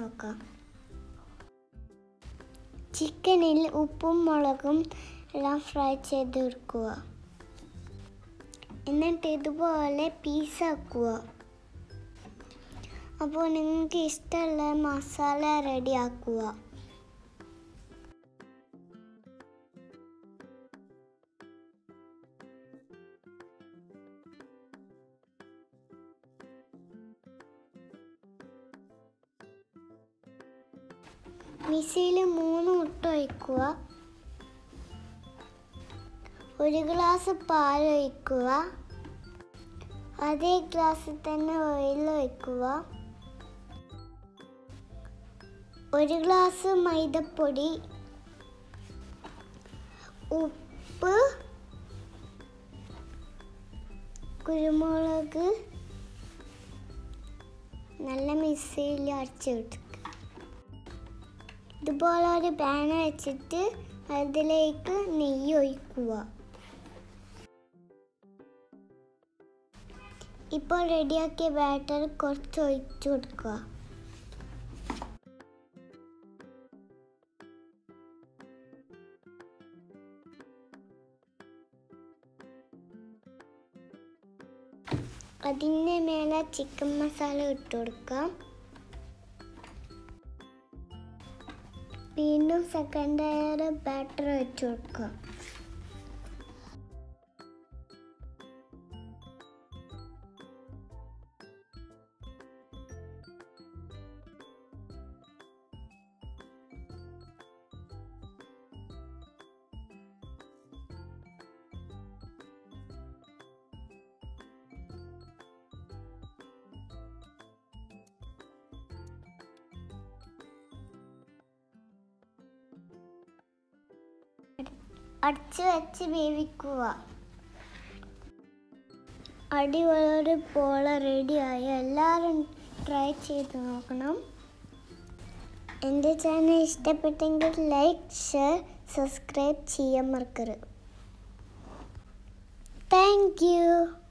നോക്കാം ചിക്കനിൽ ഉപ്പും മുളകും എല്ലാം ഫ്രൈ ചെയ്തെടുക്കുക എന്നിട്ട് ഇതുപോലെ പീസാക്കുക അപ്പോൾ നിങ്ങൾക്ക് ഇഷ്ടമുള്ള മസാല റെഡിയാക്കുക മിക്സിയിൽ മൂന്ന് മുട്ട ഒഴിക്കുക ഒരു ഗ്ലാസ് പാൽ ഒഴിക്കുക അതേ ഗ്ലാസ്സിൽ തന്നെ ഓയിൽ ഒഴിക്കുക ഒരു ഗ്ലാസ് മൈദപ്പൊടി ഉപ്പ് കുരുമുളക് നല്ല മിക്സിയിൽ അരച്ചെടുക്കുക ഇതുപോലെ ഒരു പാൻ വെച്ചിട്ട് അതിലേക്ക് നെയ്യ് ഒഴിക്കുക ഇപ്പോൾ റെഡിയാക്കിയ ബാറ്റർ കുറച്ച് ഒഴിച്ചു കൊടുക്കുക അതിൻ്റെ മേലെ ചിക്കൻ മസാല ഇട്ട് കൊടുക്കാം വീണ്ടും സെക്കൻഡ് ലെയർ ബാറ്റർ വെച്ച് കൊടുക്കുക അടച്ച് വെച്ച് വേവിക്കുക അടിപൊളി പോള റെഡിയായി എല്ലാവരും ട്രൈ ചെയ്ത് നോക്കണം എൻ്റെ ചാനൽ ഇഷ്ടപ്പെട്ടെങ്കിൽ ലൈക്ക് ഷെയർ സബ്സ്ക്രൈബ് ചെയ്യാൻ മറക്കരുത് താങ്ക് യു